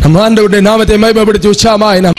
நம் ஆண்டவருடைய நாமத்தை மகிமைப்படுத்தி உற்சாகமாய் நாம்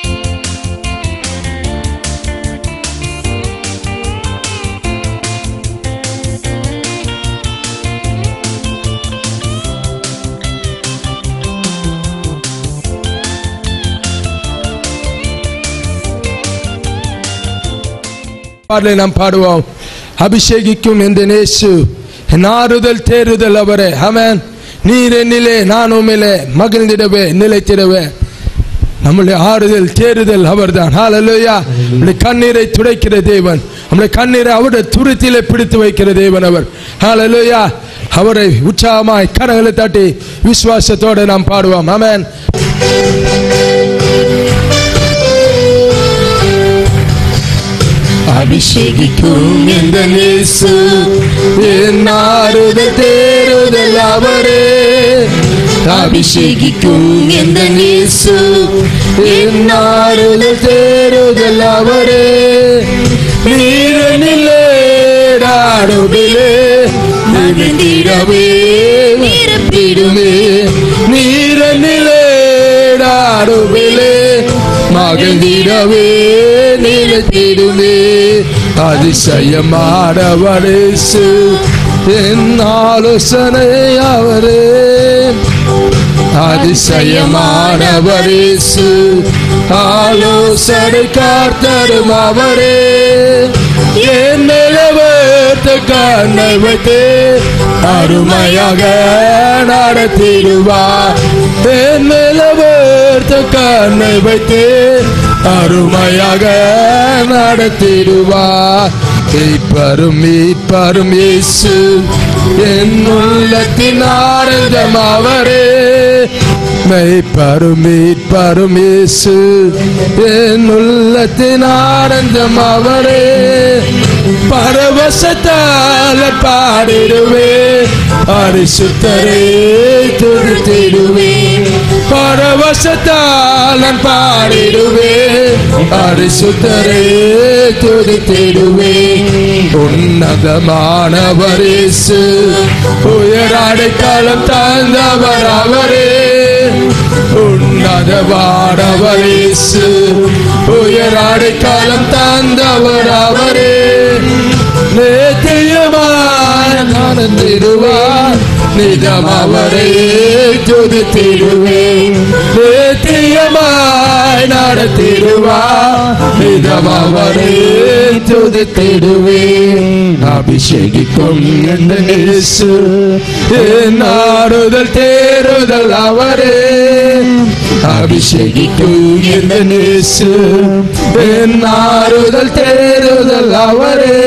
பாடலை நாம் பாடுவோம் அபிஷேகிக்கும் எந்த நேசு என் ஆறுதல் தேறுதல் அவரே அமேன் நீர் என்னிலே நான் உம்மிலே மகிழ்ந்திடவே நிலைத்திடவே நம்முடைய ஆறுதல் தேறுதல் அவர்தான் ஹalleluya நம்முடைய கண்ணீரை துடைக்கிற தேவன் நம்முடைய கண்ணீரை அவருடைய துருத்திலே பிடித்து வைக்கிற தேவன் அவர் ஹalleluya அவரை உற்சாகமாய் கரங்களை தட்டி விசுவாசத்தோடு நாம் பாடுவோம் ஆமென் அபிஷேகிக்கும் இந்த நேசு என் ஆறுதல் தேறுதல் அவரே அபிஷேகிக்கும் எந்த நேசு என் ஆறுதல் தேறுதல் அவரே நீரனிலே நாடுவிலே மகிழ்ந்திடவே நிரப்பிடுமே நீரனிலே நாடுவிலே மகிழ்ந்திடவே நிலைத்திடுமே அதிசயமானவரேசு என் ஆலோசனை அவரே அதிசயமானவரேசு ஆலோசனை காத்தரும் அவரே என் நிலவர்த்த கண்ணை வைத்து அருமையாக நடத்திடுவார் என் நிலவர்த்த கண்ணை வைத்து அருமையாக நடத்திடுவார் மீட்பரும் மீட்பரும் இயேசு என் உள்ளத்தின் ஆனந்தம் அவரே மெய்ப்பரும் மீட்பரும் இயேசு என் உள்ளத்தின் ஆனந்தம் அவரே பரவசத்தால பாடிடுவே பரிசுத்தரே துதித்திடுவே பரவசத்தால பாடிடுவே பரிசுத்தரே துதித்திடுவே உன்னதமானவரேசு உயராடைக்காலம் தாழ்ந்தவர் அவரே உன்னதமானவரேசு உயராடைக்காலம் தாழ்ந்தவர் அவரே நேத்தியமாய் நடந்திடுவார் நிதம் அவரே துதித்திடுவேன் நேத்தியமாய் நடத்திடுவார் நிதம் அவரே துதித்திடுவேன் அபிஷேகிக்கும் என்ற இயேசு என் ஆறுதல் தேறுதல் அவரே அபிஷேகிக்கும் என்ற இயேசு என் ஆறுதல் தேறுதல் அவரே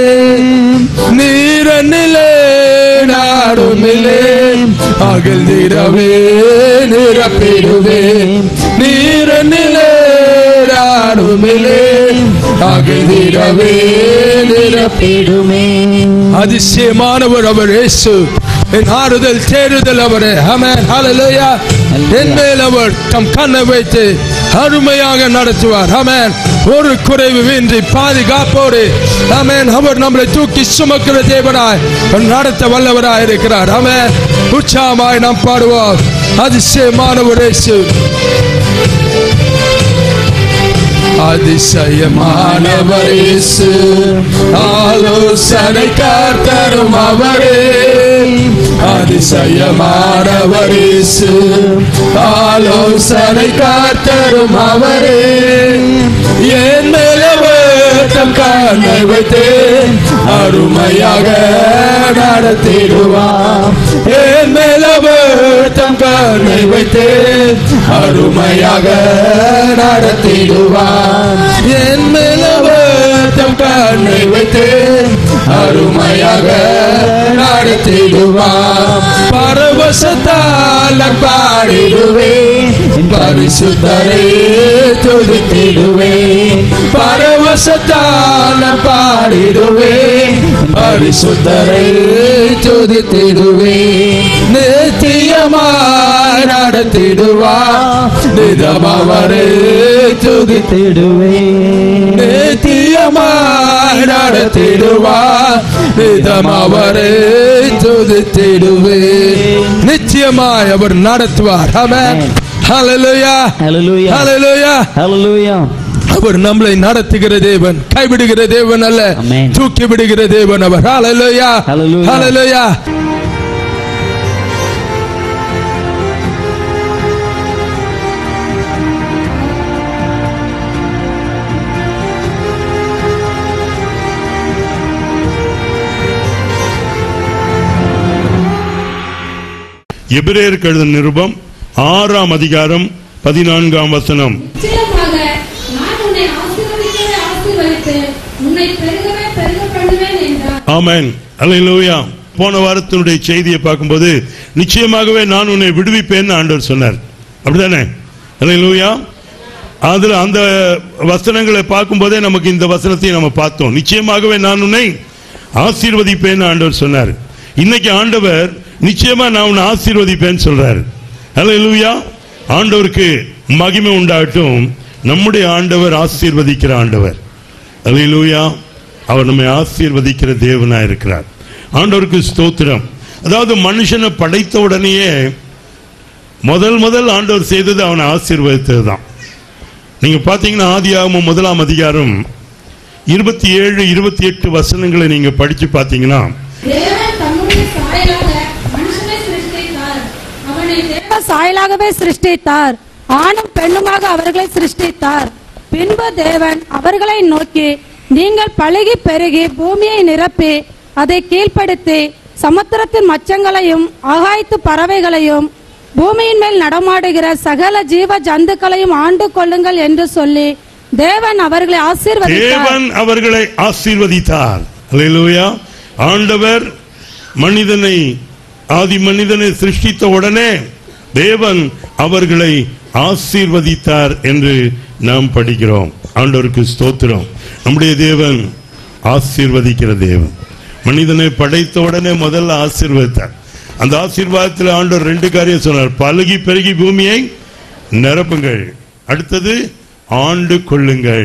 நீரனிலே நாடுமிலே அகழ்ந்திடவே நிரப்பிடுவே நீரனிலே நாடுமிலே அகழ்ந்திடவே நிரப்பிடுமே அதிசயமானவர் அவர் இயேசு என் ஆறுதல் தேறுதல் அவரே ஆமென் ஹalleluya என் மேல் அவர் தம் கண்ணை வைத்து அருமையாக நடத்துவார் ஆமென் ஒரு குறைவு இன்றி பாதுகாப்போடு ஆமென் அவர் நம்மளை தூக்கி சுமக்கிற தேவனாய் நடத்த வல்லவராய் இருக்கிறார் ஆமென் உற்சாகமாய் நாம் பாடுவோம் அதிசயமானவர் இயேசு அதிசயமானவர் இயேசு ஆலோசனை காத்தரும் அவரே அதிசயமானவர் இயேசு ஆலோசனை காத்தரும் அவரே என் மேலவர்த்தம் காணை வைத்து அருமையாக நடத்திடுவார் என் மேலவர்த்தம் காணை வைத்து அருமையாக நடத்திடுவார் என் மேலவர்த்தம் காணை வைத்து அருமையாக நடத்திடுவார் பரவசத்தால் பாடிடுவேன் பரிசுத்தரே துதித்திடுவேன் பரவசத்தால் பாடிடுவேன் பரிசுத்தரே துதித்திடுவேன் நித்தியமாய் நடத்திடுவார் நிதமவரே துதித்திடுவேன் நித்தியமாய் நடத்திடுவார் நிதமவரே துதித்திடுவேன் நிச்சயமாய் அவர் நடத்துவார் ஆமென் ஹalleluya Hallelujah. ஹalleluya Hallelujah. அவர் நம்மளை நடத்துகிற தேவன் கைவிடுகிற தேவன் அல்ல Amen. தூக்கி விடுகிற தேவன் அவர் ஹalleluya Hallelujah. ஹalleluya எபிரேயருக்கு எழுதின நிருபம் ஆறாம் அதிகாரம் பதினான்காம் வசனம் நிச்சயமாக நான் உன்னை ஆசீர்வதிக்கவே ஆசீர்வதித்து உன்னை பெருகவே பெருக பண்ணுவேன் என்றார் ஆமென் அல்லேலூயா போன வாரத்தினுடைய செய்தியை பார்க்கும்போது நிச்சயமாகவே நான் உன்னை விடுவிப்பேன்னு ஆண்டவர் சொன்னார் அப்படிதானே அல்லேலூயா அதுல அந்த வசனங்களை பார்க்கும்போதே நமக்கு இந்த வசனத்தையும் நம்ம பார்த்தோம் நிச்சயமாகவே நான் உன்னை ஆசீர்வதிப்பேன்னு ஆண்டவர் சொன்னார் இன்னைக்கு ஆண்டவர் நிச்சயமா நான் உன்னை ஆசீர்வதிப்பேன்னு சொல்றாரு அல்லேலூயா ஆண்டவருக்கு மகிமை உண்டாகட்டும் நம்முடைய ஆண்டவர் ஆசீர்வதிக்கிற ஆண்டவர் அல்லேலூயா அவர் நம்மை ஆசீர்வதிக்கிற தேவனா இருக்கிறார் ஆண்டவருக்கு ஸ்தோத்திரம் அதாவது மனுஷனை படைத்த உடனேயே முதல் முதல் ஆண்டவர் செய்தது அவனை ஆசீர்வதித்தது தான் நீங்க பாத்தீங்கன்னா ஆதியாகமம் முதலாம் அதிகாரம் இருபத்தி ஏழு இருபத்தி எட்டு வசனங்களை நீங்க படிச்சு பாத்தீங்கன்னா தேவன் தம்முடைய சாயலாக மனுஷனை சிருஷ்டித்தார் அவனை தேவ தேவ சாயலாகவே சிருஷ்டித்தார் ஆணும் பெண்ணுமாக அவர்களை சிருஷ்டித்தார் பின்பு தேவன் அவர்களை நோக்கி நீங்கள் பழுகி பெருகி பூமியை நிரப்பி அதை கீழ்ப்படுத்தி சமுத்திரத்தின் மச்சங்களையும் ஆகாயத்து பறவைகளையும் பூமியின் மேல் நடமாடுகிற சகல ஜீவ ஜந்துக்களையும் ஆண்டு கொள்ளுங்கள் என்று சொல்லி தேவன் அவர்களை ஆசீர்வதித்தார் தேவன் அவர்களை ஆசீர்வதித்தார் அல்லேலூயா ஆண்டவர் மனிதனை ஆதி மனிதனை சிருஷ்டித்த உடனே தேவன் அவர்களை ஆசீர்வதித்தார் என்று நாம் படிக்கிறோம் ஆண்டவருக்கு ஸ்தோத்திரம் நம்முடைய தேவன் ஆசீர்வதிக்கிற தேவன் மனிதனை படைத்த உடனே முதல்ல ஆசீர்வதித்தார் அந்த ஆசீர்வாதத்தில் ஆண்டவர் ரெண்டு காரியம் சொன்னார் பழுகி பெருகி பூமியை நிரப்புங்கள் அடுத்தது ஆண்டு கொள்ளுங்கள்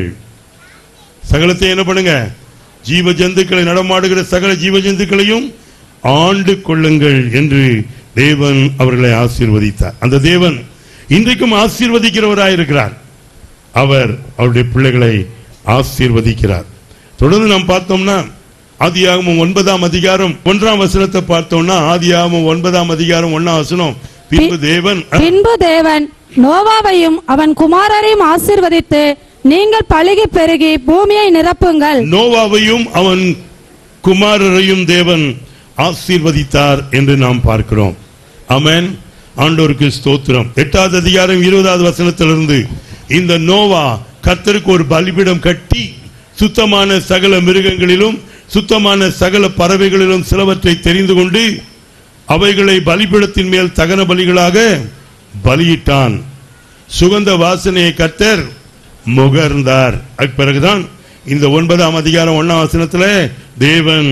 சகலத்தை என்ன பண்ணுங்க ஜீவ ஜந்துக்களை நடமாடுகிற சகல ஜீவ ஜந்துக்களையும் ஆண்டு கொள்ளுங்கள் என்று தேவன் அவர்களை ஆசீர்வதித்தார் அந்த தேவன் இன்றைக்கும் ஆசீர்வதிக்கிறவராயிருக்கிறார் அவர் அவருடைய பிள்ளைகளை ஆசீர்வதிக்கிறார் தொடர்ந்து நாம் பார்த்தோம்னா ஆதியாகமம் ஒன்பதாம் அதிகாரம் ஒன்றாம் வசனத்தை பார்த்தோம்னா ஆதியாகமம் ஒன்பதாம் அதிகாரம் ஒன்னாம் வசனம் பின்பு தேவன் பின்பு தேவன் நோவாவையும் அவன் குமாரரையும் ஆசீர்வதித்து நீங்கள் பழுகி பெருகி பூமியை நிரப்புங்கள் நோவாவையும் அவன் குமாரரையும் தேவன் ஆசீர்வதித்தார் என்று நாம் பார்க்கிறோம் ஆமென் ஆண்டோருக்கு ஸ்தோத்திரம் எட்டாவது அதிகாரம் இருபதாவது வசனத்திலிருந்து இந்த நோவா கர்த்தருக்கு ஒரு பலிபீடம் கட்டி சுத்தமான சகல மிருகங்களிலும் சுத்தமான சகல பறவைகளிலும் சிலவற்றை தெரிந்து கொண்டு அவைகளை பலிபீடத்தின் மேல் தகன பலிகளாக பலியிட்டான் சுகந்த வாசனையை கர்த்தர் முகர்ந்தார் அதுக்கு பிறகுதான் இந்த ஒன்பதாம் அதிகாரம் ஒன்னாம் வசனத்துல தேவன்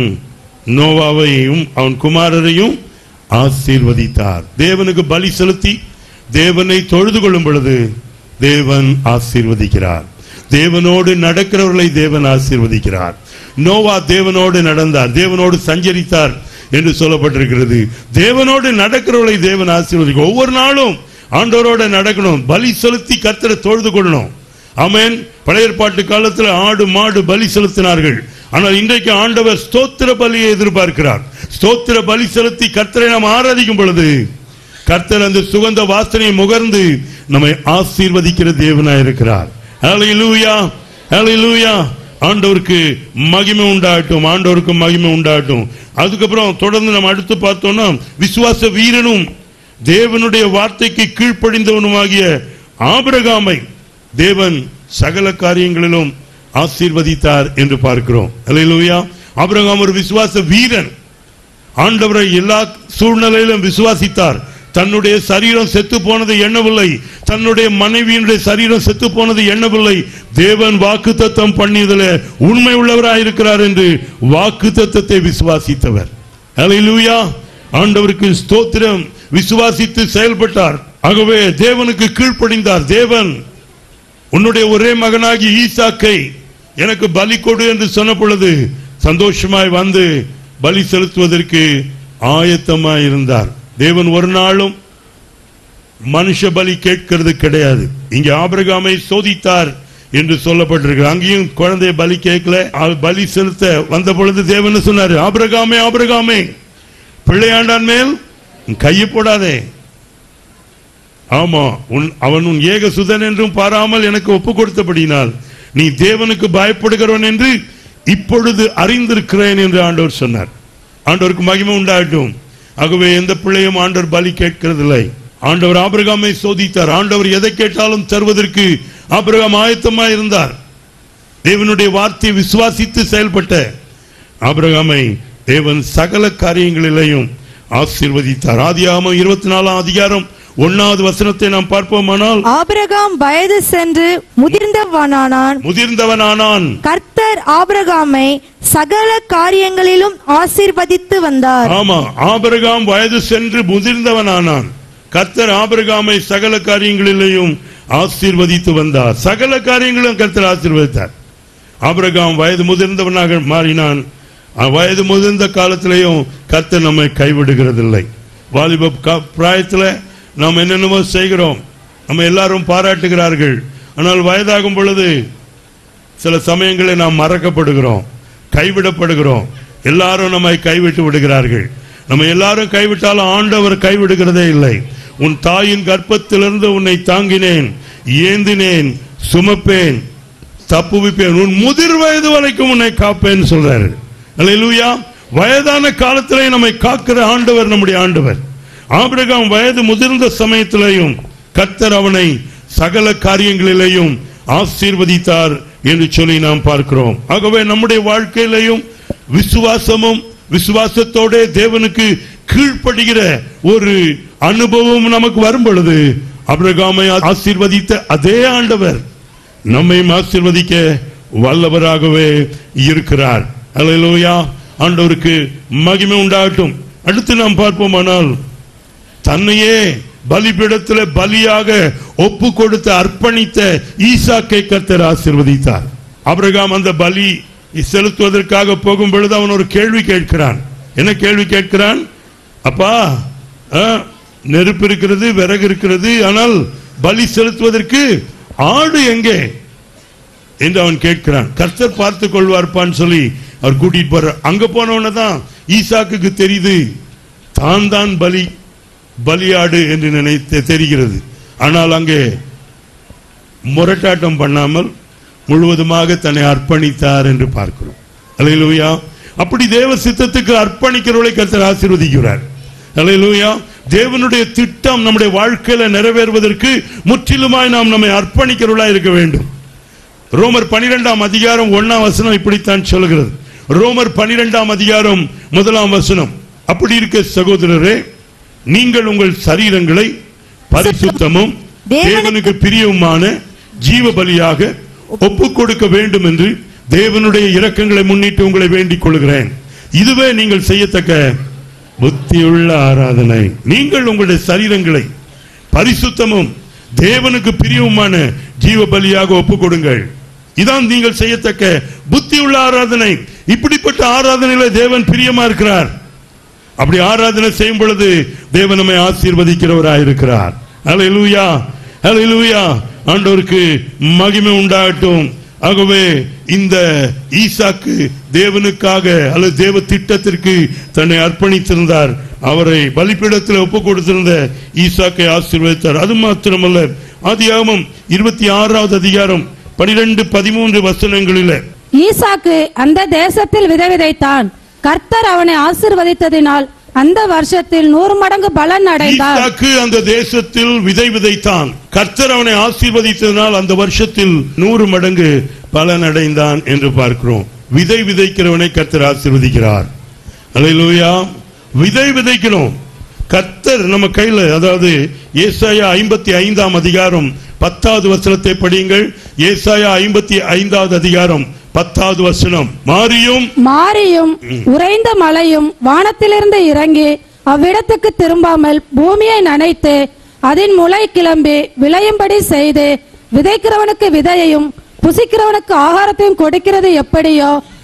நோவாவையும் அவன் குமாரரையும் ஆசீர்வதித்தார் தேவனுக்கு பலி செலுத்தி தேவனை தொழுது கொள்ளும் பொழுது தேவன் ஆசீர்வதிக்கிறார் தேவனோடு நடக்கிறவர்களை தேவன் ஆசீர்வதிக்கிறார் நோவா தேவனோடு நடந்தார் தேவனோடு சஞ்சரித்தார் என்று சொல்லப்பட்டிருக்கிறது தேவனோடு நடக்கிறவர்களை தேவன் ஆசீர்வதிக்கும் ஒவ்வொரு நாளும் ஆண்டவரோட நடக்கணும் பலி செலுத்தி கர்த்தரை தொழுது கொள்ளணும் ஆமென் பழைய ஏற்பாட்டு காலத்தில் ஆடு மாடு பலி செலுத்தினார்கள் ஆனால் இன்றைக்கு ஆண்டவர் ஸ்தோத்திர பலியை எதிர்பார்க்கிறார் ஸ்தோத்திர பலி செலுத்தி கர்த்தரை நாம் ஆராதிக்கும் பொழுது கர்த்தர் அந்த சுகந்த வாசனையை முகர்ந்து நம்மை ஆசீர்வதிக்கிற தேவனாய் இருக்கிறார் ஹalleluya ஹalleluya ஆண்டவருக்கு மகிமை உண்டாகட்டும் ஆண்டவருக்கு மகிமை உண்டாகட்டும் அதுக்கப்புறம் தொடர்ந்து நம்ம அடுத்து பார்த்தோம்னா விசுவாச வீரனும் தேவனுடைய வார்த்தைக்கு கீழ்ப்படிந்தவனுமாகிய ஆபிரகாமை தேவன் சகல காரியங்களிலும் ஆசீர்வதித்தார் என்று பார்க்கிறோம் அல்லேலூயா ஆபிரகாம் ஒரு விசுவாச வீரன் ஆண்டவரை எல்லா சூழ்நிலையிலும் விசுவாசித்தார் தன்னுடைய சரீரம் செத்து போனது எண்ணவில்லை தன்னுடைய மனைவியினுடைய சரீரம் செத்து போனது எண்ணவில்லை தேவன் வாக்கு தத்தம் பண்ணியதில் உண்மை உள்ளவராயிருக்கிறார் என்று வாக்கு தத்தத்தை விசுவாசித்தவர் அல்லேலூயா ஆண்டவருக்கு ஸ்தோத்திரம் விசுவாசித்து செயல்பட்டார் ஆகவே தேவனுக்கு கீழ்ப்படிந்தார் தேவன் உன்னுடைய ஒரே மகனாகி ஈசாக்கை எனக்கு பலி கொடு என்று சொன்ன பொழுது சந்தோஷமாய் வந்து பலி செலுத்துவதற்கு ஆயத்தமாய் இருந்தார் தேவன் ஒரு நாளும் மனுஷ பலி கேட்கிறது கிடையாது இங்க ஆபிரகாமை சோதித்தார் என்று சொல்லப்பட்டிருக்கு அங்கேயும் குழந்தைய பலி கேட்கல அவர் பலி செலுத்த வந்த பொழுது தேவன் சொன்னாரு ஆபிரகாமே ஆபிரகாமே பிள்ளையாண்டான் மேல் உன் கையை போடாதே ஆமா உன் அவன் உன் ஏக சுதன் என்றும் பாராமல் எனக்கு ஒப்பு கொடுத்தபடினால் நீ தேவனுக்கு பயப்படுகிறவன் என்று இப்பொழுது அறிந்திருக்கிறேன் என்று ஆண்டவர் சொன்னார் ஆண்டவருக்கு மகிமை உண்டாகட்டும் ஆகவே எந்த பிள்ளையும் ஆண்டவர் பலி கேட்கிறதில்லை ஆண்டவர் ஆபிரகாமை சோதித்தார் ஆண்டவர் எதை கேட்டாலும் தருவதற்கு ஆபிரகாம் ஆயத்தமா இருந்தார் தேவனுடைய வார்த்தையை விசுவாசித்து செயல்பட்ட ஆபிரகாமை தேவன் சகல காரியங்களிலேயும் ஆசீர்வதித்தார் ஆதியாகமம் இருபத்தி நாலாம் அதிகாரம் ஒன்னாவது வசனத்தை நாம் பார்ப்போமானால் ஆபிரகாம் வயது சென்று முதிர்ந்தவனானான் முதிர்ந்தவனானான் கர்த்தர் ஆபிரகாமை சகல காரியங்களிலும் ஆசீர்வதித்து வந்தார் ஆமா ஆபிரகாம் வயது சென்று முதிர்ந்தவனானான் கர்த்தர் ஆபிரகாமை சகல காரியங்களிலேயும் ஆசீர்வதித்து வந்தார் சகல காரியங்களும் கர்த்தர் ஆசீர்வதித்தார் ஆபிரகாம் வயது முதிர்ந்தவனாக மாறினான் அஹ் வயது முதிர்ந்த காலத்திலேயும் கர்த்தர் நம்மை கைவிடுகிறதில்லை வாலிப கா- பிராயத்துல நாம் என்னென்னமோ செய்கிறோம் நம்ம எல்லாரும் பாராட்டுகிறார்கள் ஆனால் வயதாகும் பொழுது சில சமயங்களில் நாம் மறக்கப்படுகிறோம் கைவிடப்படுகிறோம் எல்லாரும் நம்மை கைவிட்டு விடுகிறார்கள் நம்ம எல்லாரும் கைவிட்டாலும் ஆண்டவர் கைவிடுகிறதே இல்லை உன் தாயின் கர்ப்பத்திலிருந்து உன்னை தாங்கினேன் ஏந்தினேன் சுமப்பேன் தப்புவிப்பேன் உன் முதிர் வயது வரைக்கும் உன்னை காப்பேன் சொல்றாரு அல்லேலூயா வயதான காலத்திலே நம்மை காக்கிற ஆண்டவர் நம்முடைய ஆண்டவர் ஆபிரகாம் வயது முதிர்ந்த சமயத்திலேயும் கர்த்தர் அவனை சகல காரியங்களிலேயும் ஆசீர்வதித்தார் என்று சொல்லி நாம் பார்க்கிறோம் ஆகவே நம்முடைய வாழ்க்கையிலையும் விசுவாசமும் விசுவாசத்தோட தேவனுக்கு கீழ்ப்படுகிற ஒரு அனுபவம் நமக்கு வரும் பொழுது அபிரகாமை ஆசீர்வதித்த அதே ஆண்டவர் நம்மையும் ஆசீர்வதிக்க வல்லவராகவே இருக்கிறார் அல்லேலூயா ஆண்டவருக்கு மகிமை உண்டாகட்டும் அடுத்து நாம் பார்ப்போமானால் தன்னையே பலிபீடத்தில் பலியாக ஒப்பு கொடுத்து அர்ப்பணித்த ஈசாக்கை கர்த்தர் ஆசீர்வதித்தார் ஆபிரகாம் அந்த பலி செலுத்துவதற்காக போகும் பொழுது அவன் ஒரு கேள்வி கேட்கிறான் என்ன கேள்வி கேட்கிறான் அப்பா ஆ, நெருப்பு இருக்கிறது விறகு இருக்கிறது ஆனால் பலி செலுத்துவதற்கு ஆடு எங்கே என்று அவன் கேட்கிறான் கர்த்தர் பார்த்து கொள்வார்ப்பான்னு சொல்லி அவர் கூட்டிட்டு போற அங்க போனவன தான் ஈசாக்குக்கு தெரியுது தான் தான் பலி பலியாடு என்று நினைத்து தெரிகிறது ஆனால் அங்கே முரட்டாட்டம் பண்ணாமல் முழுவதுமாக தன்னை அர்ப்பணித்தார் என்று பார்க்கிறோம் அல்லேலூயா அப்படி தேவ சித்தத்துக்கு அர்ப்பணிக்கிறவர்களை கர்த்தர் ஆசீர்வதிக்கிறார் அல்லேலூயா தேவனுடைய திட்டம் நம்முடைய வாழ்க்கையில நிறைவேறுவதற்கு முற்றிலுமாய் நாம் நம்மை அர்ப்பணிக்கிறவர்களா இருக்க வேண்டும் ரோமர் பனிரெண்டாம் அதிகாரம் ஒண்ணாம் வசனம் இப்படித்தான் சொல்கிறது ரோமர் பனிரெண்டாம் அதிகாரம் முதலாம் வசனம் அப்படி இருக்க சகோதரரே நீங்கள் உங்கள் சரீரங்களை பரிசுத்தமும் தேவனுக்கு பிரியவுமான ஜீவ பலியாக ஒப்பு கொடுக்க வேண்டும் என்று தேவனுடைய இரக்கங்களை முன்னிட்டு உங்களை வேண்டிக் கொள்கிறேன் இதுவே நீங்கள் செய்யத்தக்க புத்தியுள்ள ஆராதனை நீங்கள் உங்களுடைய சரீரங்களை பரிசுத்தமும் தேவனுக்கு பிரியவுமான ஜீவ பலியாக ஒப்பு கொடுங்கள் இதான் நீங்கள் செய்யத்தக்க புத்தியுள்ள ஆராதனை இப்படிப்பட்ட ஆராதனையில தேவன் பிரியமா இருக்கிறார் அப்படி ஆராதனை செய்யும் பொழுது தேவன் நம்மை ஆசீர்வதிக்கிறவராயிருக்கிறார் அல்லேலூயா அல்லேலூயா ஆண்டவருக்கு மகிமை உண்டாகட்டும் ஆகவே இந்த ஈசாக்கு தேவனுக்காக அல்லது தேவ திட்டத்திற்கு தன்னை அர்ப்பணித்திருந்தார் அவரை பலிபீடத்தில் ஒப்பு கொடுத்திருந்த ஈசாக்கை ஆசீர்வதித்தார் அது மாத்திரமல்ல ஆதியாகமம் இருபத்தி ஆறாவது அதிகாரம் பனிரெண்டு பதிமூன்று வசனங்களில் ஈசாக்கு அந்த தேசத்தில் விதை விதைத்தான் கர்த்தர் அவனை ஆசீர்வதித்ததினால் அந்த வருஷத்தில் நூறு மடங்கு பலன் அடைந்தார் ஈசாக்கு அந்த தேசத்தில் விதை விதைத்தான் கர்த்தர் அவனை ஆசீர்வதித்ததனால் அந்த வருஷத்தில் நூறு மடங்கு பலன் அடைந்தான் என்று பார்க்கிறோம் விதை விதைக்கிறவனை கர்த்தர் ஆசீர்வதிக்கிறார் அல்லேலூயா விதை விதைக்கணும் கர்த்தர் நம்ம கையில அதாவது ஏசாயா ஐம்பத்தி ஐந்தாம் அதிகாரம் பத்தாவது வசனத்தை படியுங்கள் ஏசாயா ஐம்பத்தி ஐந்தாவது அதிகாரம் பத்தாவது வசனம் மாறியும் மாரியும் உறைந்த மழையும் வானத்திலிருந்து இறங்கி அவ்விடத்துக்கு திரும்பாமல் பூமியை நனைத்து அதன் முளை கிளம்பி விளையும்படி செய்து விதைக்கிறவனுக்கு விதையையும் புசிக்கிறவனுக்கு ஆகாரத்தையும் கொடுக்கிறது எப்படியோ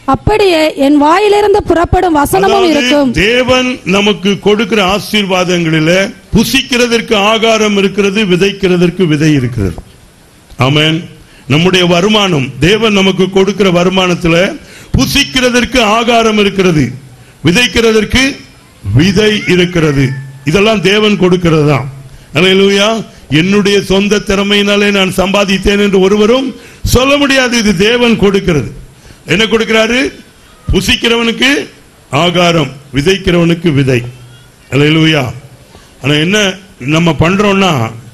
அப்படியே என் வாயிலிருந்து புறப்படும் வசனமும் அதாவது இருக்கும் தேவன் நமக்கு கொடுக்கிற ஆசீர்வாதங்களில புசிக்கிறதற்கு ஆகாரம் இருக்கிறது விதைக்கிறதற்கு விதை இருக்கிறது ஆமென் நம்முடைய வருமானம் தேவன் நமக்கு கொடுக்கிற வருமானத்துல புசிக்கிறதற்கு ஆகாரம் இருக்கிறது விதைக்கிறதற்கு விதை இருக்கிறது இதெல்லாம் தேவன் கொடுக்கிறது தான் அல்லேலூயா என்னுடைய சொந்த திறமையினாலே நான் சம்பாதித்தேன் என்று ஒருவரும் சொல்ல முடியாது இது தேவன் கொடுக்கிறது என்ன கொடுக்கிறாரு புசிக்கிறவனுக்கு ஆகாரம் விதைக்கிறவனுக்கு விதை அல்லேலூயா ஆனா என்ன நம்ம பண்றோம்னா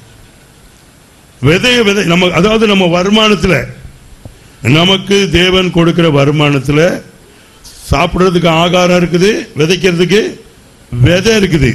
விதைய விதை நம்ம அதாவது நம்ம வருமானத்துல நமக்கு தேவன் கொடுக்கிற வருமானத்துல சாப்பிடுறதுக்கு ஆகாரம் இருக்குது விதைக்கிறதுக்கு விதை இருக்குது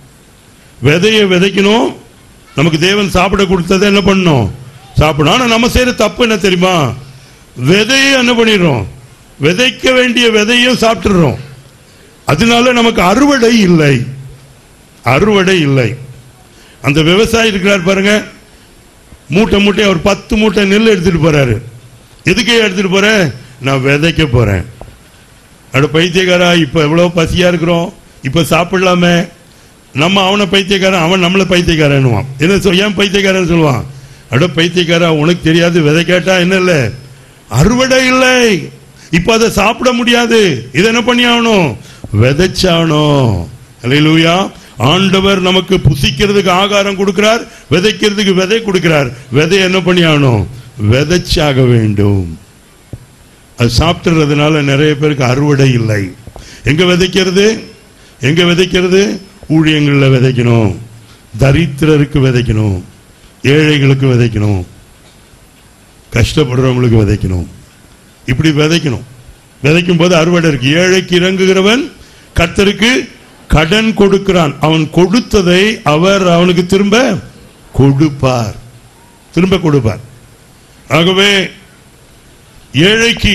விதைய விதைக்கணும் நமக்கு தேவன் சாப்பிட கொடுத்ததை என்ன பண்ணணும் சாப்பிடணும் ஆனா நம்ம செய்யற தப்பு என்ன தெரியுமா விதையை என்ன பண்ணிடுறோம் விதைக்க வேண்டிய விதையும் சாப்பிட்டுறோம் அதனால நமக்கு அறுவடை இல்லை அறுவடை இல்லை அந்த விவசாயி இருக்கிறார் பாருங்க மூட்டை மூட்டை ஒரு பத்து மூட்டை நெல் எடுத்துட்டு போறாரு எதுக்கே எடுத்துட்டு போறேன் நான் விதைக்க போறேன் அட பைத்தியக்காரா இப்ப எவ்வளவு பசியா இருக்கிறோம் இப்ப சாப்பிடலாமே நம்ம அவனை பைத்தியக்காரன் அவன் நம்மள பைத்தியக்காரன்னுவான் என்ன சொல் ஏன் பைத்தியக்காரன் சொல்லுவான் அட பைத்தியக்காரா உனக்கு தெரியாது விதை கேட்டா என்ன இல்ல அறுவடை இல்லை இப்ப அதை சாப்பிட முடியாது இதை என்ன பண்ணி ஆகணும் விதைச்சாகணும் அல்லேலூயா ஆண்டவர் நமக்கு புசிக்கிறதுக்கு ஆகாரம் கொடுக்கிறார் விதைக்கிறதுக்கு விதை கொடுக்கிறார் விதை என்ன பண்ணி ஆகணும் விதைச்சாக வேண்டும் அது சாப்பிட்டுறதுனால நிறைய பேருக்கு அறுவடை இல்லை எங்க விதைக்கிறது எங்க விதைக்கிறது ஊழியங்கள்ல விதைக்கணும் தரித்திரருக்கு விதைக்கணும் ஏழைகளுக்கு விதைக்கணும் கஷ்டப்படுறவங்களுக்கு விதைக்கணும் இப்படி விதைக்கணும் விதைக்கும் போது அறுவடை இருக்கு ஏழைக்கு இறங்குகிறவன் கர்த்தருக்கு கடன் கொடுக்கிறான் அவன் கொடுத்ததை அவர் அவனுக்கு திரும்ப கொடுப்பார் திரும்ப கொடுப்பார் ஆகவே ஏழைக்கு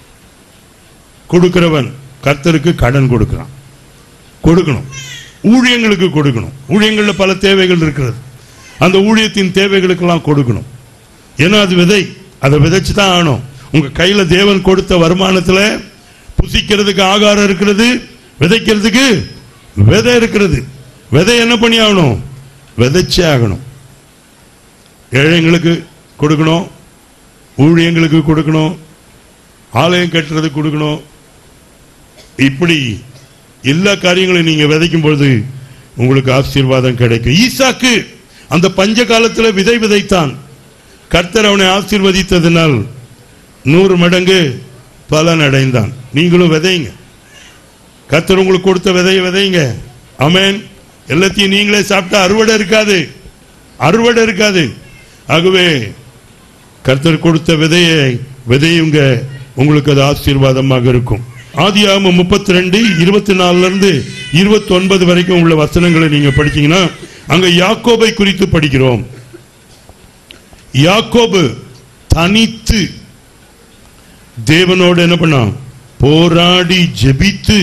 கொடுக்கிறவன் கர்த்தருக்கு கடன் கொடுக்கிறான் கொடுக்கணும் ஊழியங்களுக்கு கொடுக்கணும் ஊழியங்கள்ல பல தேவைகள் இருக்கிறது அந்த ஊழியத்தின் தேவைகளுக்கெல்லாம் கொடுக்கணும் ஏன்னா அது விதை அதை விதைச்சு தான் ஆகணும் உங்க கையில தேவன் கொடுத்த வருமானத்துல புசிக்கிறதுக்கு ஆகாரம் இருக்கிறது விதைக்கிறதுக்கு விதை இருக்கிறது விதை என்ன பண்ணி ஆகணும் விதைச்சே ஆகணும் ஏழைங்களுக்கு கொடுக்கணும் ஊழியங்களுக்கு கொடுக்கணும் ஆலயம் கட்டுறதுக்கு கொடுக்கணும் இப்படி எல்லா காரியங்களையும் நீங்க விதைக்கும் பொழுது உங்களுக்கு ஆசீர்வாதம் கிடைக்கும் ஈசாக்கு அந்த பஞ்ச காலத்துல விதை விதைத்தான் கர்த்தர் அவனை ஆசீர்வதித்ததினால் நூறு மடங்கு பலன் அடைந்தான் நீங்களும் விதைங்க கர்த்தர் உங்களுக்கு கொடுத்த விதையை விதைங்க அமேன் எல்லாத்தையும் நீங்களே சாப்பிட்டா அறுவடை இருக்காது அறுவடை இருக்காது ஆகவே கர்த்தர் கொடுத்த விதையை விதையுங்க உங்களுக்கு அது ஆசீர்வாதமாக இருக்கும் ஆதியாகமம் முப்பத்தி ரெண்டு இருபத்தி நாலுல இருந்து இருபத்தி ஒன்பது வரைக்கும் உள்ள வசனங்களை நீங்க படிச்சீங்கன்னா அங்க யாக்கோபை குறித்து படிக்கிறோம் யாக்கோபு தனித்து தேவனோடு என்ன பண்ணான் போராடி ஜெபித்து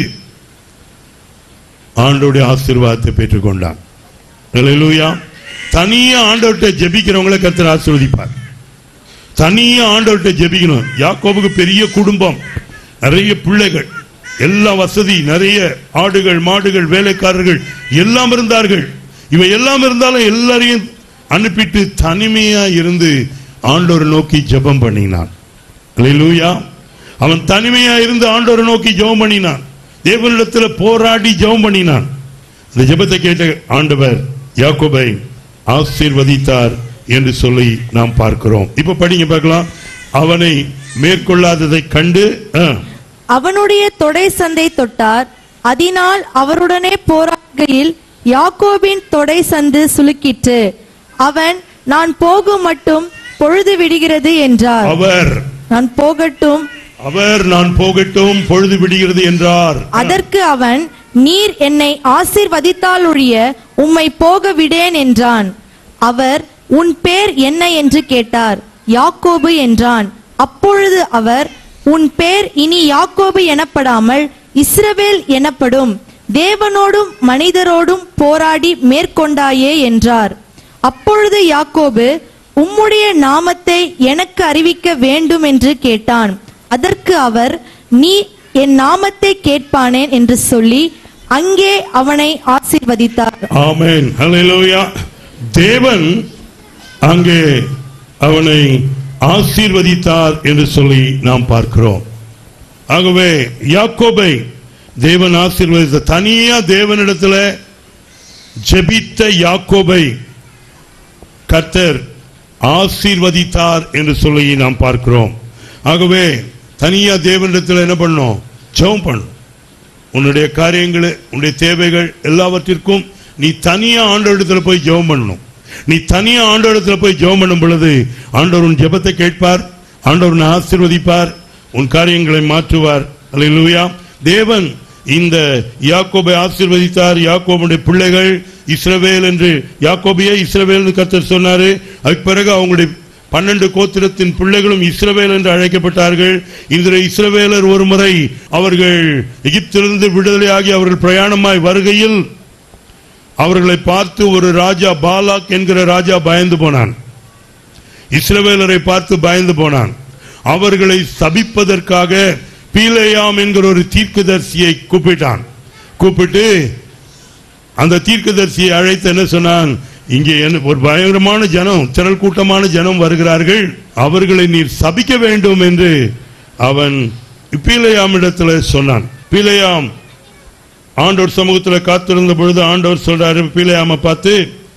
ஆண்டோடைய ஆசீர்வாதத்தை பெற்றுக்கொண்டான் அல்லேலூயா தனியா ஆண்டவர்கிட்ட ஜெபிக்கிறவங்களை கர்த்தர் ஆசீர்வதிப்பார் தனியா ஆண்டவர்கிட்ட ஜெபிக்கணும் யாக்கோபுக்கு பெரிய குடும்பம் நிறைய பிள்ளைகள் எல்லா வசதி நிறைய ஆடுகள் மாடுகள் வேலைக்காரர்கள் எல்லாம் இருந்தார்கள் இவன் எல்லாம் இருந்தாலும் எல்லாரையும் அனுப்பிட்டு தனிமையா இருந்து ஆண்டோரை நோக்கி ஜெபம் பண்ணினான் அல்லேலூயா அவன் தனிமையா இருந்து ஆண்டோரை நோக்கி ஜெபம் பண்ணினான் தேவனிடத்துல போராடி ஜெபம் பண்ணினான் இந்த ஜெபத்தை கேட்ட ஆண்டவர் யாக்கோபை ஆசீர்வதித்தார் என்று சொல்லி நாம் பார்க்கிறோம் இப்ப படிங்க பார்க்கலாம் அவனை மேற்கொள்ளாததை கண்டு ஆ, அவனுடைய தொடை சந்தை தொட்டார் அதனால் அவருடனே போராடுகையில் யாக்கோபின் தொடை சந்து சுளுக்கிற்று அவன் நான் போகும் மட்டும் பொழுது விடுகிறது என்றார் அவர் நான் போகட்டும் அவர் நான் போகட்டும் பொழுது விடுகிறது என்றார் அதற்கு அவன் நீர் என்னை ஆசீர்வதித்தால் ஒழிய உம்மை போக விடேன் என்றான் அவர் உன் பேர் என்ன என்று கேட்டார் யாக்கோபு என்றான் அப்பொழுது அவர் உன் பேர் இனி யாக்கோபு எனப்படாமல் இஸ்ரவேல் எனப்படும் தேவனோடும் மனிதரோடும் போராடி மேற்கொண்டாயே என்றார் அப்பொழுது யாக்கோபு உம்முடைய நாமத்தை எனக்கு அறிவிக்க வேண்டும் என்று கேட்டான் அதற்கு அவர் நீ என் நாமத்தை கேட்பானேன் என்று சொல்லி அங்கே அவனை ஆசீர்வதித்தார் ஆமென் ஹalleluya தேவன் அங்கே அவனை ஆசீர்வதித்தார் என்று சொல்லி நாம் பார்க்கிறோம் ஆகவே யாக்கோபை தேவன் ஆசீர்வதித்த தனியா தேவனிடத்துல ஜெபித்த யாக்கோபை கர்த்தர் ஆசீர்வதித்தார் என்று சொல்லி நாம் பார்க்கிறோம் ஆகவே தனியா தேவனிடத்தில் என்ன பண்ணோம் ஜெபம் பண்ணும் உன்னுடைய காரியங்கள் உன்னுடைய தேவைகள் எல்லாவற்றிற்கும் நீ தனியா ஆண்டவரிடத்துல போய் ஜெபம் பண்ணணும் நீ தனியா ஆண்டவரிடத்துல போய் ஜெபம் பண்ணும் பொழுது ஆண்டவர் உன் ஜெபத்தை கேட்பார் ஆண்டவர் உன்னை ஆசீர்வதிப்பார் உன் காரியங்களை மாற்றுவார் அல்லேலூயா தேவன் இந்த யாக்கோபை ஆசீர்வதித்தார் யாக்கோபுடைய பிள்ளைகள் இஸ்ரவேல் என்று யாக்கோபியே இஸ்ரவேல் என்று கர்த்தர் சொன்னாரு அதுக்கு பிறகு அவங்களுடைய பன்னெண்டு கோத்திரத்தின் பிள்ளைகளும் இஸ்ரவேல் என்று அழைக்கப்பட்டார்கள் இந்த இஸ்ரவேலர் ஒரு முறை அவர்கள் எகிப்திலிருந்து விடுதலையாகி அவர்கள் பிரயாணமாய் வருகையில் அவர்களை பார்த்து ஒரு ராஜா பாலாக் என்கிற ராஜா பயந்து போனான் இஸ்ரவேலரை பார்த்து பயந்து போனான் அவர்களை சபிப்பதற்காக பீலேயாம் என்கிற ஒரு தீர்க்கதரிசியை கூப்பிட்டான் கூப்பிட்டு அந்த தீர்க்கதரிசியை அழைத்து என்ன சொன்னான் இங்கே என்ன- ஒரு பயங்கரமான ஜனம் திரள் கூட்டமான ஜனம் வருகிறார்கள் அவர்களை நீர் சபிக்க வேண்டும் என்று அவன் பீலையாமிடத்தில் சொன்னான் பீலையாம் ஆண்டவர் சமூகத்தில் காத்திருந்த பொழுது ஆண்டவர் சொல்றாரு பீலையாம பார்த்து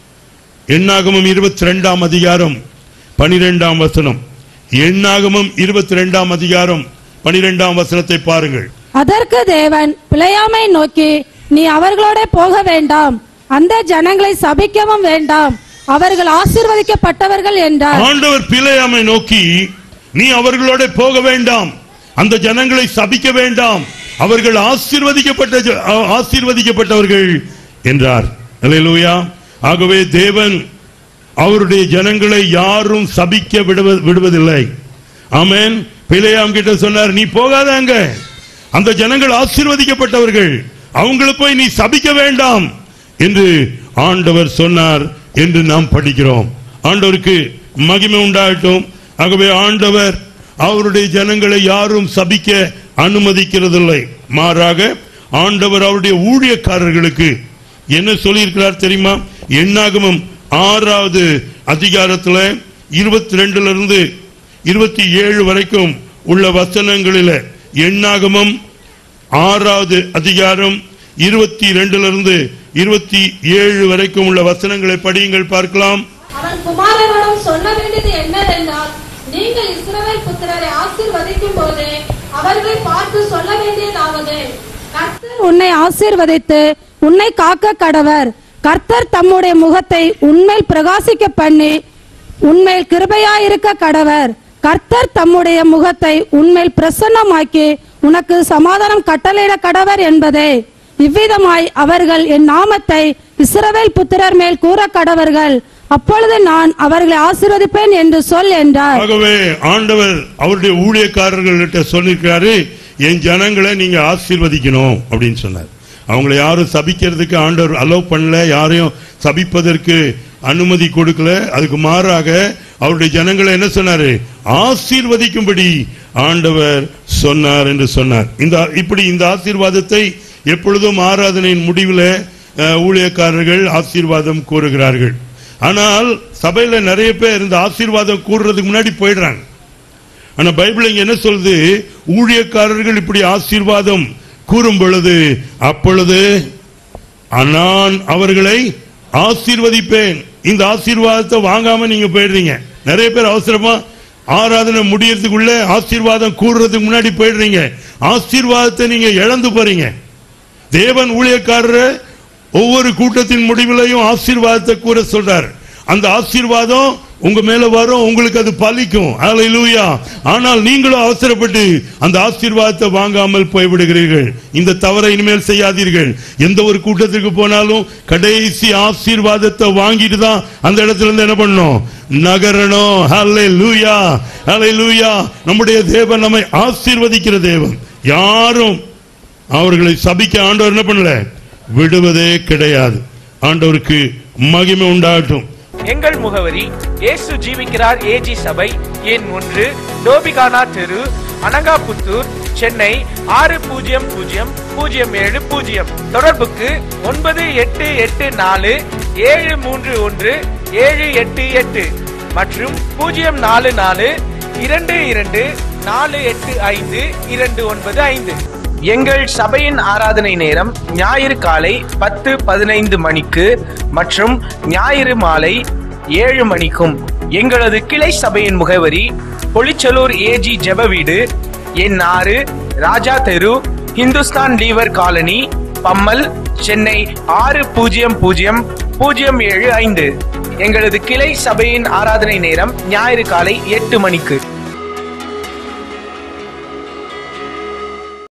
எண்ணாகமம் இருபத்தி ரெண்டாம் அதிகாரம் பனிரெண்டாம் வசனம் எண்ணாகமம் இருபத்தி ரெண்டாம் அதிகாரம் பனிரெண்டாம் வசனத்தை பாருங்கள் அதற்கு தேவன் பிழையாமை நோக்கி நீ அவர்களோட போக வேண்டாம் அந்த ஜனங்களை சபிக்கவும் வேண்டாம் அவர்கள் ஆசீர்வதிக்கப்பட்டவர்கள் என்றார் ஆண்டவர் பிழையாமை நோக்கி நீ அவர்களோட போக வேண்டாம் அந்த ஜனங்களை சபிக்க வேண்டாம் அவர்கள் ஆசீர்வதிக்கப்பட்ட ஜ- ஆ- ஆசீர்வதிக்கப்பட்டவர்கள் என்றார் அல்லேலூயா ஆகவே தேவன் அவருடைய ஜனங்களை யாரும் சபிக்க விடுவ- விடுவதில்லை ஆமென் பிழையாம் கிட்ட சொன்னார் நீ போகாத அங்க அந்த ஜனங்கள் ஆசீர்வதிக்கப்பட்டவர்கள் அவங்களை போய் நீ சபிக்க வேண்டாம் என்று ஆண்டவர் சொன்னார் என்று நாம் படிக்கிறோம் ஆண்டவருக்கு மகிமை உண்டாகட்டும் ஆகவே ஆண்டவர் அவருடைய ஜனங்களை யாரும் சபிக்க அனுமதிக்கிறதில்லை மாறாக ஆண்டவர் அவருடைய ஊழியக்காரர்களுக்கு என்ன சொல்லியிருக்கிறார் தெரியுமா எண்ணாகமம் ஆறாவது அதிகாரத்துல இருபத்தி ரெண்டுல இருந்து இருபத்தி ஏழு வரைக்கும் உள்ள வசனங்களில எண்ணாகமம் ஆறாவது அதிகாரம் இருபத்தி ரெண்டுல இருந்து இருபத்தி ஏழு வரைக்கும் உள்ள வசனங்களை படியுங்கள் பார்க்கலாம் அவன் குமாரனிடம் சொல்ல வேண்டியது என்னவென்றால் நீங்கள் இஸ்ரவேல் புத்திரரை ஆசீர்வதிக்கும் போது அவர்களை பார்த்து சொல்ல வேண்டியதாவது கர்த்தர் உன்னை ஆசீர்வதித்து உன்னை காக்க கடவர் கர்த்தர் தம்முடைய முகத்தை உன்மேல் பிரகாசிக்க பண்ணி உன்மேல் கிருபையாயிருக்க கடவர் கர்த்தர் தம்முடைய முகத்தை உன்மேல் பிரசன்னமாக்கி உனக்கு சமாதானம் கட்டளையிட கடவர் என்பதே இவ்விதமாய் அவர்கள் என் நாமத்தை இஸ்ரவேல் புத்திரர் மேல் கூற கடவர்கள் அப்பொழுது நான் அவர்களை ஆசீர்வதிப்பேன் என்று சொல் என்றார் ஆகவே ஆண்டவர் அவருடைய ஊழியக்காரர்கள்கிட்ட சொல்லியிருக்கிறாரு என் ஜனங்களை நீங்க ஆசீர்வதிக்கணும் அப்படின்னு சொன்னார் அவங்களை யாரும் சபிக்கிறதுக்கு ஆண்டவர் அலோவ் பண்ணல யாரையும் சபிப்பதற்கு அனுமதி கொடுக்கல அதுக்கு மாறாக அவருடைய ஜனங்களை என்ன சொன்னாரு ஆசீர்வதிக்கும்படி ஆண்டவர் சொன்னார் என்று சொன்னார் இந்த இப்படி இந்த ஆசீர்வாதத்தை எப்பொழுதும் ஆராதனையின் முடிவில் அஹ், ஊழியக்காரர்கள் ஆசீர்வாதம் கூறுகிறார்கள் ஆனால் சபையில நிறைய பேர் இந்த ஆசீர்வாதம் கூறுறதுக்கு முன்னாடி போயிடுறாங்க ஆனா பைபிள் இங்க என்ன சொல்லுது ஊழியக்காரர்கள் இப்படி ஆசீர்வாதம் கூறும் பொழுது அப்பொழுது நான் அவர்களை ஆசீர்வதிப்பேன் இந்த ஆசீர்வாதத்தை வாங்காம நீங்க போயிடுறீங்க நிறைய பேர் அவசரமா ஆராதனை முடியறதுக்குள்ள ஆசீர்வாதம் கூறுறதுக்கு முன்னாடி போயிடுறீங்க ஆசீர்வாதத்தை நீங்க இழந்து போறீங்க தேவன் ஊழியக்காரர் ஒவ்வொரு கூட்டத்தின் முடிவிலையும் ஆசீர்வாதத்தை கூற சொல்றார் அந்த ஆசீர்வாதம் உங்க மேல வரும் உங்களுக்கு அது பலிக்கும் அல்லேலூயா ஆனால் நீங்களும் அவசரப்பட்டு அந்த ஆசீர்வாதத்தை வாங்காமல் போய்விடுகிறீர்கள் இந்த தவறை இனிமேல் செய்யாதீர்கள் எந்த ஒரு கூட்டத்திற்கு போனாலும் கடைசி ஆசீர்வாதத்தை வாங்கிட்டு தான் அந்த இடத்துல இருந்து என்ன பண்ணணும் நகரணும் ஹalleluya ஹalleluya நம்முடைய தேவன் நம்மை ஆசீர்வதிக்கிற தேவன் யாரும் அவர்களை சபிக்க ஆண்டவர் என்ன பண்ணல விடுவதே கிடையாது ஆண்டவருக்கு மகிமை உண்டாகட்டும் எங்கள் முகவரி இயேசு ஜீவிக்கிறார் ஏஜி சபை எண் ஒன்று டோபிகானா தெரு அனங்காபுத்தூர் சென்னை ஆறு பூஜ்ஜியம் பூஜ்ஜியம் பூஜ்ஜியம் ஏழு பூஜ்ஜியம் தொடர்புக்கு ஒன்பது எட்டு எட்டு நாலு ஏழு மூன்று ஒன்று ஏழு எட்டு எட்டு மற்றும் பூஜ்ஜியம் நாலு நாலு இரண்டு இரண்டு நாலு எட்டு ஐந்து இரண்டு ஒன்பது ஐந்து எங்கள் சபையின் ஆராதனை நேரம் ஞாயிறு காலை பத்து பதினைந்து மணிக்கு மற்றும் ஞாயிறு மாலை ஏழு மணிக்கும் எங்களது கிளை சபையின் முகவரி பொலிச்சலூர் ஏஜி ஜெப வீடு எண் ஆறு ராஜா தெரு இந்துஸ்தான் லீவர் காலனி பம்மல் சென்னை ஆறு பூஜ்ஜியம் பூஜ்ஜியம் பூஜ்ஜியம் ஏழு ஐந்து எங்களது கிளை சபையின் ஆராதனை நேரம் ஞாயிறு காலை எட்டு மணிக்கு